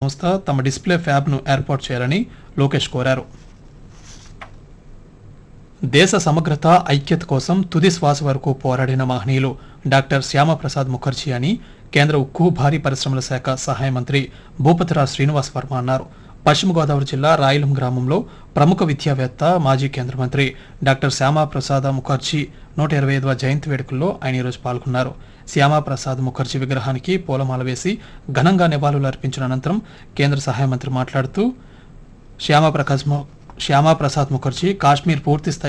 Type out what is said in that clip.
సంస్థ తమ డిస్ప్లే ఫ్యాబ్ను ఏర్పాటు చేయాలని లోకేష్ కోరారు దేశ సమగ్రత ఐక్యత కోసం తుది శ్వాస వరకు పోరాడిన మహనీయులు డాక్టర్ శ్యామప్రసాద్ ముఖర్జీ అని కేంద్ర ఉక్కు భారీ పరిశ్రమల శాఖ సహాయ మంత్రి భూపతిరాజ్ శ్రీనివాస్ వర్మ అన్నారు పశ్చిమ గోదావరి జిల్లా రాయలం గ్రామంలో ప్రముఖ విద్యావేత్త మాజీ కేంద్ర మంత్రి డాక్టర్ శ్యామాప్రసాద్ ముఖర్జీ నూట ఇరవై ఐదవ జయంతి వేడుకల్లో ఆయన ఈరోజు పాల్గొన్నారు శ్యామాప్రసాద్ ముఖర్జీ విగ్రహానికి పూలమాల వేసి ఘనంగా నివాళులు అర్పించిన అనంతరం కేంద్ర సహాయ మంత్రి మాట్లాడుతూ శ్యామాప్రకాశ్ ము- శ్యామాప్రసాద్ ముఖర్జీ కాశ్మీర్ పూర్తి స్థాయి